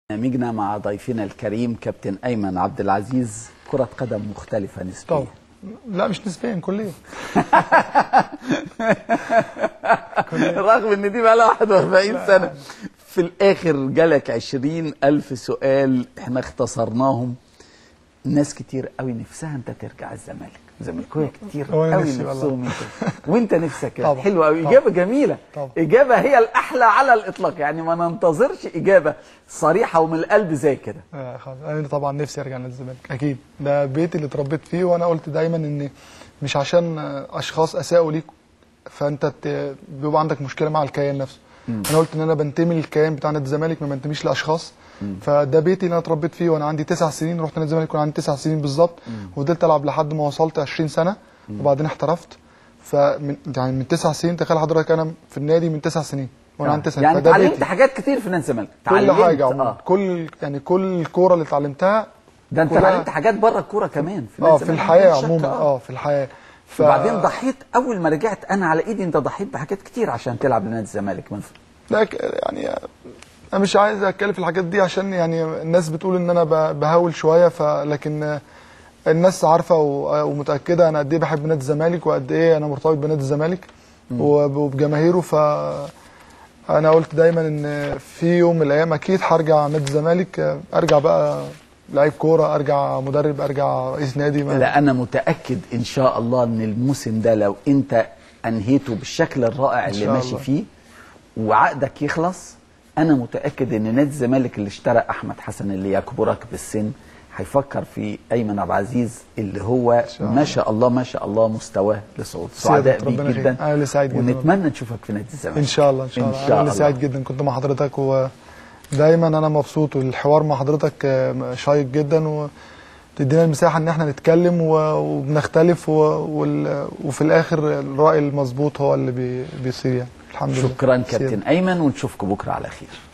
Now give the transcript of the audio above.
برنامجنا مع ضيفنا الكريم كابتن ايمن عبد العزيز كرة قدم مختلفة نسبيا طبعا لا مش نسبيا كليا رغم ان دي بقى لها 41 سنة في الاخر جالك 20 الف سؤال احنا اختصرناهم ناس كتير قوي نفسها انت ترجع الزمالك زملكاويه كتير هو أنا قوي نفسي والله. نفسهم انت وانت نفسك كده طبعا. حلوه قوي طبعا. اجابه جميله طبعا. اجابه هي الاحلى على الاطلاق يعني ما ننتظرش اجابه صريحه ومن القلب زي كده آه، خلاص انا طبعا نفسي ارجع نادي الزمالك اكيد ده بيتي اللي اتربيت فيه وانا قلت دايما ان مش عشان آه، اشخاص اساءوا ليك فانت ت- بيبقى عندك مشكله مع الكيان نفسه انا قلت ان انا بنتمي للكيان بتاع نادي الزمالك ما بنتميش لاشخاص فده بيتي اللي انا اتربيت فيه وانا عندي تسع سنين رحت نادي الزمالك وانا عندي تسع سنين بالظبط وفضلت العب لحد ما وصلت 20 سنه وبعدين احترفت فمن يعني من تسع سنين تخيل حضرتك انا في النادي من تسع سنين وانا عندي تسع يعني فده اتعلمت بيتي. حاجات كتير في نادي الزمالك كل اتعلمت، حاجه عموما اه كل يعني كل الكوره اللي اتعلمتها ده انت كلها- اتعلمت حاجات بره الكوره كمان في نادي اه في الزمالك، الحياه بدون شك، عموما اه في الحياه ف... وبعدين ضحيت اول ما رجعت انا على ايدي انت ضحيت بحاجات كتير عشان تلعب لنادي الزمالك من لا ك- يعني انا مش عايز اتكلم في الحاجات دي عشان يعني الناس بتقول ان انا ب- بهاول شويه فلكن الناس عارفه و- ومتاكده انا قد ايه بحب نادي الزمالك وقد ايه انا مرتبط بنادي الزمالك وب- وبجماهيره ف انا قلت دايما ان في يوم من الايام اكيد هرجع نادي الزمالك ارجع بقى لعيب كوره ارجع مدرب ارجع رئيس نادي ما- لا انا متاكد ان شاء الله ان الموسم ده لو انت انهيته بالشكل الرائع اللي شاء ماشي الله. فيه وعقدك يخلص انا متاكد ان نادي الزمالك اللي اشترى احمد حسن اللي يكبرك بالسن هيفكر في ايمن عبد العزيز اللي هو شاء ما الله. شاء الله ما شاء الله مستواه لصعود سيادة سعداء بيك ربنا جدا يخليك. أنا اللي سعيد جدا ونتمنى نشوفك في نادي الزمالك ان شاء الله ان شاء إن الله شاء انا اللي الله. سعيد جدا كنت مع حضرتك ودايما انا مبسوط والحوار مع حضرتك آه، شيق جدا وتدينا المساحه ان احنا نتكلم و- وبنختلف و- وال- وفي الاخر الراي المظبوط هو اللي بي- بيصير يعني الحمد لله شكرا سيادة. كابتن ايمن ونشوفكم بكره على خير